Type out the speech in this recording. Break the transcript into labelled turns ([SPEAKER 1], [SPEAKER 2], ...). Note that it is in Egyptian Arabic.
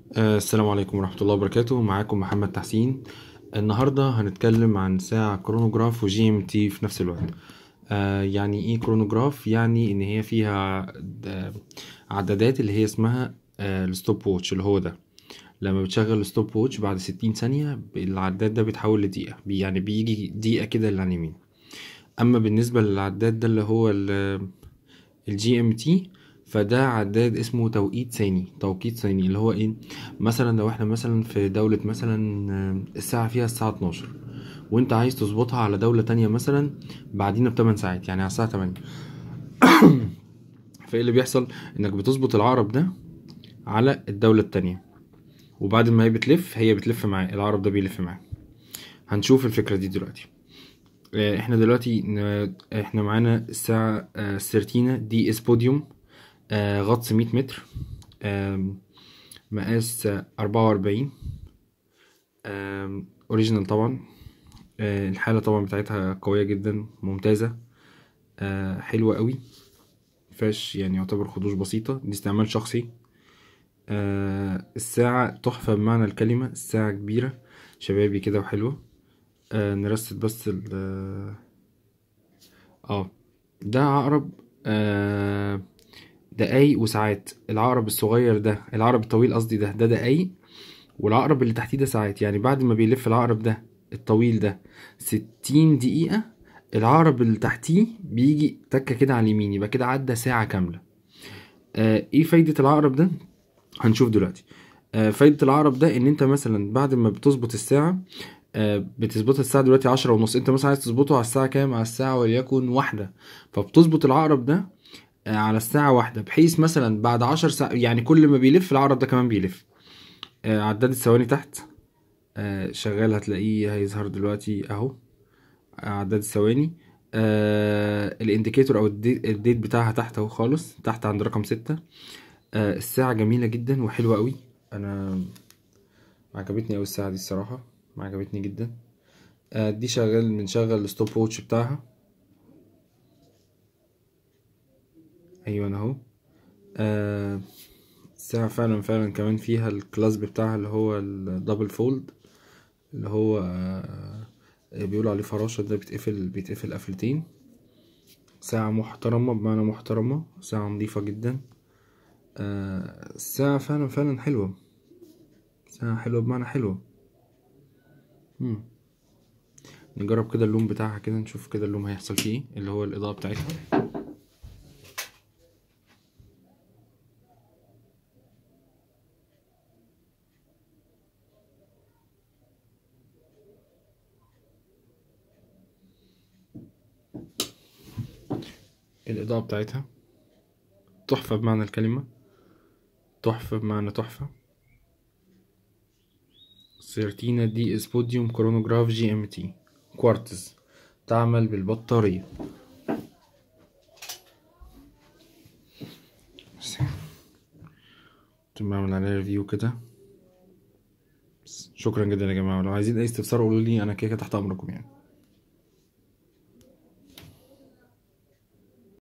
[SPEAKER 1] آه، السلام عليكم ورحمة الله وبركاته معاكم محمد تحسين النهاردة هنتكلم عن ساعة كرونوجراف وجي ام تي في نفس الوقت آه، يعني ايه كرونوجراف يعني ان هي فيها د- عدادات اللي هي اسمها آه، الستوب ووتش اللي هو ده لما بتشغل الستوب ووتش بعد ستين ثانية العداد ده بيتحول لدقيقة بي- يعني بيجي دقيقة كده اللي على اليمين اما بالنسبة للعداد ده اللي هو الجي ام تي فده عداد اسمه توقيت ثاني توقيت ثاني اللي هو ايه مثلا لو احنا مثلا في دولة مثلا آه، الساعة فيها الساعة 12 وانت عايز تظبطها على دولة تانية مثلا بعدينا بتمن ساعات يعني على الساعة 8 فايه اللي بيحصل انك بتظبط العقرب ده على الدولة التانية وبعد ما هي بتلف هي بتلف معاه العقرب ده بيلف معاه هنشوف الفكرة دي دلوقتي آه، احنا دلوقتي ن- احنا معانا الساعة آه، سيرتينا دي اس بوديوم آه، غطس 100 متر آم، مقاس آه، 44 اوريجينال طبعا آه، الحالة طبعا بتاعتها قوية جدا ممتازة آه، حلوة قوي مفيهاش يعني يعتبر خدوش بسيطة دي استعمال شخصي آه، الساعة تحفة بمعنى الكلمة الساعة كبيرة شبابي كده وحلوة آه، نرست بس ال اه ده عقرب آه، دقايق وساعات العقرب الصغير ده العقرب الطويل قصدي ده ده دقايق والعقرب اللي تحتيه ده ساعات يعني بعد ما بيلف العقرب ده الطويل ده ستين دقيقة العقرب اللي تحتيه بيجي تكة كده على اليمين يبقى كده عدى ساعة كاملة آه ايه فايدة العقرب ده هنشوف دلوقتي آه فايدة العقرب ده ان انت مثلا بعد ما بتظبط الساعة آه بتظبط الساعة دلوقتي عشرة ونص انت مثلا عايز تظبطه على الساعة كام على الساعة وليكن واحدة فبتظبط العقرب ده آه على الساعة واحدة بحيث مثلا بعد عشر ساعة يعني كل ما بيلف العقرب ده كمان بيلف آه عداد الثواني تحت آه شغال هتلاقيه هيظهر دلوقتي اهو عداد الثواني آه الانديكيتور او الدي- الديت بتاعها تحت اهو خالص تحت عند رقم ستة آه الساعة جميلة جدا وحلوة قوي انا عجبتني قوي الساعة دي الصراحة عجبتني جدا آه دي شغال بنشغل الستوب ووتش بتاعها ايوه اهو آه الساعة فعلا فعلا كمان فيها الكلاسب بتاعها اللي هو الدبل فولد اللي هو آه بيقولوا عليه فراشة ده بيتقفل بيتقفل قفلتين ساعة محترمة بمعنى محترمة ساعة نظيفة جدا آه الساعة فعلا فعلا حلوة ساعة حلوة بمعنى حلوة مم. نجرب كده اللون بتاعها كده نشوف كده اللون هيحصل فيه ايه اللي هو الإضاءة بتاعتها الإضاءة بتاعتها تحفة بمعنى الكلمة تحفة بمعنى تحفة سيرتينا دي اس بوديوم كرونوجراف جي ام تي كوارتز تعمل بالبطارية بس. كنت بعمل عليها ريفيو كده بس. شكرا جدا يا جماعة لو عايزين اي استفسار قولوا لي انا كده كده تحت امركم يعني